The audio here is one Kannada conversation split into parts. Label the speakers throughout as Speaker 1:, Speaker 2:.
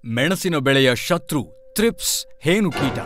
Speaker 1: ಮೆಣಸಿನ ಬೆಳೆಯ ಶತ್ರು ಥ್ರಿಪ್ಸ್ ಹೇನು ಕೀಟ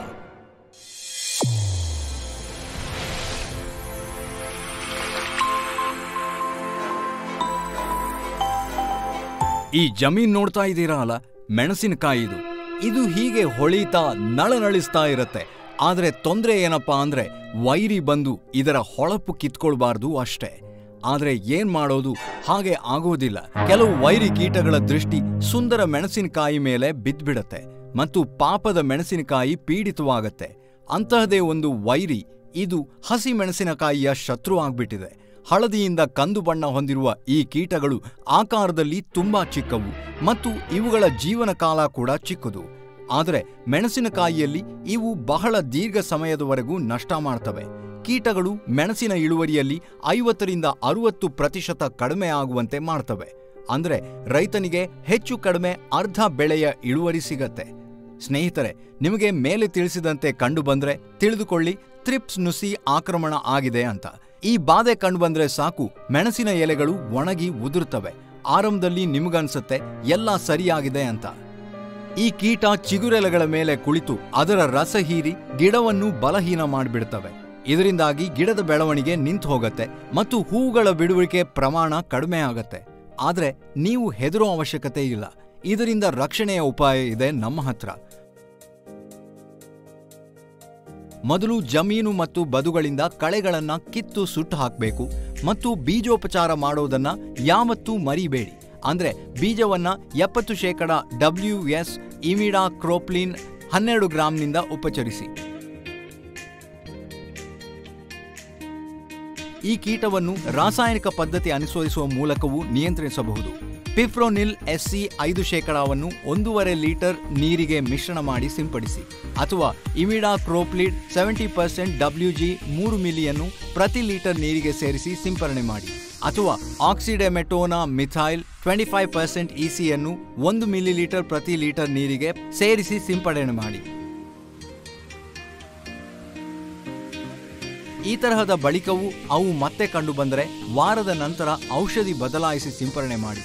Speaker 1: ಈ ಜಮೀನ್ ನೋಡ್ತಾ ಇದ್ದೀರಾ ಅಲ್ಲ ಮೆಣಸಿನಕಾಯಿ ಇದು ಇದು ಹೀಗೆ ಹೊಳಿತಾ ನಳನಳಿಸ್ತಾ ಇರತ್ತೆ ಆದ್ರೆ ತೊಂದ್ರೆ ಏನಪ್ಪಾ ಅಂದ್ರೆ ವೈರಿ ಬಂದು ಇದರ ಹೊಳಪು ಕಿತ್ಕೊಳ್ಬಾರ್ದು ಅಷ್ಟೇ ಆದ್ರೆ ಏನ್ ಮಾಡೋದು ಹಾಗೆ ಆಗೋದಿಲ್ಲ ಕೆಲವು ವೈರಿ ಕೀಟಗಳ ದೃಷ್ಟಿ ಸುಂದರ ಮೆಣಸಿನಕಾಯಿ ಮೇಲೆ ಬಿದ್ದ್ಬಿಡತ್ತೆ ಮತ್ತು ಪಾಪದ ಮೆಣಸಿನಕಾಯಿ ಪೀಡಿತವಾಗತ್ತೆ ಅಂತಹದೇ ಒಂದು ವೈರಿ ಇದು ಹಸಿ ಮೆಣಸಿನಕಾಯಿಯ ಶತ್ರು ಆಗ್ಬಿಟ್ಟಿದೆ ಹಳದಿಯಿಂದ ಕಂದು ಬಣ್ಣ ಹೊಂದಿರುವ ಈ ಕೀಟಗಳು ಆಕಾರದಲ್ಲಿ ತುಂಬಾ ಚಿಕ್ಕವು ಮತ್ತು ಇವುಗಳ ಜೀವನ ಕಾಲ ಕೂಡ ಚಿಕ್ಕದು ಆದರೆ ಮೆಣಸಿನಕಾಯಿಯಲ್ಲಿ ಇವು ಬಹಳ ದೀರ್ಘ ಸಮಯದವರೆಗೂ ನಷ್ಟ ಮಾಡ್ತವೆ ಕೀಟಗಳು ಮೆಣಸಿನ ಇಳುವರಿಯಲ್ಲಿ ಐವತ್ತರಿಂದ ಅರುವತ್ತು ಪ್ರತಿಶತ ಕಡಿಮೆ ಆಗುವಂತೆ ಮಾಡ್ತವೆ ಅಂದ್ರೆ ರೈತನಿಗೆ ಹೆಚ್ಚು ಕಡಿಮೆ ಅರ್ಧ ಬೆಳೆಯ ಇಳುವರಿ ಸಿಗತ್ತೆ ಸ್ನೇಹಿತರೆ ನಿಮಗೆ ಮೇಲೆ ತಿಳಿಸಿದಂತೆ ಕಂಡು ಬಂದ್ರೆ ತಿಳಿದುಕೊಳ್ಳಿ ತ್ರಿಪ್ಸ್ ನುಸಿ ಆಕ್ರಮಣ ಆಗಿದೆ ಅಂತ ಈ ಬಾಧೆ ಕಂಡು ಬಂದ್ರೆ ಸಾಕು ಮೆಣಸಿನ ಎಲೆಗಳು ಒಣಗಿ ಉದುರ್ತವೆ ಆರಂಭದಲ್ಲಿ ನಿಮಗನ್ಸುತ್ತೆ ಎಲ್ಲ ಸರಿಯಾಗಿದೆ ಅಂತ ಈ ಕೀಟ ಚಿಗುರೆಲೆಗಳ ಮೇಲೆ ಕುಳಿತು ಅದರ ರಸ ಹೀರಿ ಗಿಡವನ್ನು ಬಲಹೀನ ಮಾಡಿಬಿಡ್ತವೆ ಇದರಿಂದಾಗಿ ಗಿಡದ ಬೆಳವಣಿಗೆ ನಿಂತು ಹೋಗತ್ತೆ ಮತ್ತು ಹೂಗಳ ಬಿಡುವಿಕೆ ಪ್ರಮಾಣ ಕಡಿಮೆ ಆಗತ್ತೆ ಆದ್ರೆ ನೀವು ಹೆದರೋ ಅವಶ್ಯಕತೆ ಇಲ್ಲ ಇದರಿಂದ ರಕ್ಷಣೆಯ ಉಪಾಯ ಇದೆ ನಮ್ಮ ಹತ್ರ ಮೊದಲು ಜಮೀನು ಮತ್ತು ಬದುಗಳಿಂದ ಕಳೆಗಳನ್ನ ಕಿತ್ತು ಸುಟ್ಟು ಹಾಕಬೇಕು ಮತ್ತು ಬೀಜೋಪಚಾರ ಮಾಡೋದನ್ನ ಯಾವತ್ತೂ ಮರಿಬೇಡಿ ಅಂದ್ರೆ ಬೀಜವನ್ನ ಎಪ್ಪತ್ತು ಶೇಕಡ ಡಬ್ಲ್ಯೂ ಎಸ್ ಇಮಿಡಾ ಕ್ರೋಪ್ಲಿನ್ ಹನ್ನೆರಡು ಗ್ರಾಂನಿಂದ ಉಪಚರಿಸಿ ಈ ಕೀಟವನ್ನು ರಾಸಾಯನಿಕ ಪದ್ಧತಿ ಅನುಸರಿಸುವ ಮೂಲಕವೂ ನಿಯಂತ್ರಿಸಬಹುದು ಪಿಫ್ರೋನಿಲ್ ಎಸ್ಸಿ ಐದು ಶೇಕಡಾವನ್ನು ಒಂದೂವರೆ ಲೀಟರ್ ನೀರಿಗೆ ಮಿಶ್ರಣ ಮಾಡಿ ಸಿಂಪಡಿಸಿ ಅಥವಾ imidacloprid seventy percent WG ಮೂರು ಮಿಲಿಯನ್ನು ಪ್ರತಿ ಲೀಟರ್ ನೀರಿಗೆ ಸೇರಿಸಿ ಸಿಂಪರಣೆ ಮಾಡಿ ಅಥವಾ ಆಕ್ಸಿಡೆಮೆಟೋನಾ ಮಿಥೈಲ್ ಟ್ವೆಂಟಿ ಫೈವ್ ಪರ್ಸೆಂಟ್ ಇಸಿಯನ್ನು ಒಂದು ಮಿಲಿ ಲೀಟರ್ ಪ್ರತಿ ಲೀಟರ್ ನೀರಿಗೆ ಸೇರಿಸಿ ಸಿಂಪಡಣೆ ಮಾಡಿ ಈ ತರಹದ ಬಳಿಕವೂ ಅವು ಮತ್ತೆ ಕಂಡುಬಂದರೆ ವಾರದ ನಂತರ ಔಷಧಿ ಬದಲಾಯಿಸಿ ಸಿಂಪರಣೆ ಮಾಡಿ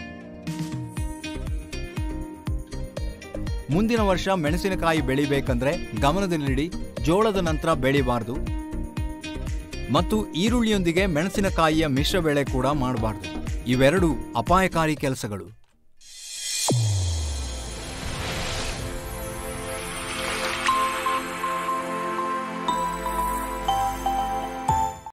Speaker 1: ಮುಂದಿನ ವರ್ಷ ಮೆಣಸಿನಕಾಯಿ ಬೆಳಿಬೇಕಂದ್ರೆ ಗಮನದಲ್ಲಿಡಿ ಜೋಳದ ನಂತರ ಬೆಳಿಬಾರ್ದು ಮತ್ತು ಈರುಳ್ಳಿಯೊಂದಿಗೆ ಮೆಣಸಿನಕಾಯಿಯ ಮಿಶ್ರ ಬೆಳೆ ಕೂಡ ಮಾಡಬಾರ್ದು ಇವೆರಡು ಅಪಾಯಕಾರಿ ಕೆಲಸಗಳು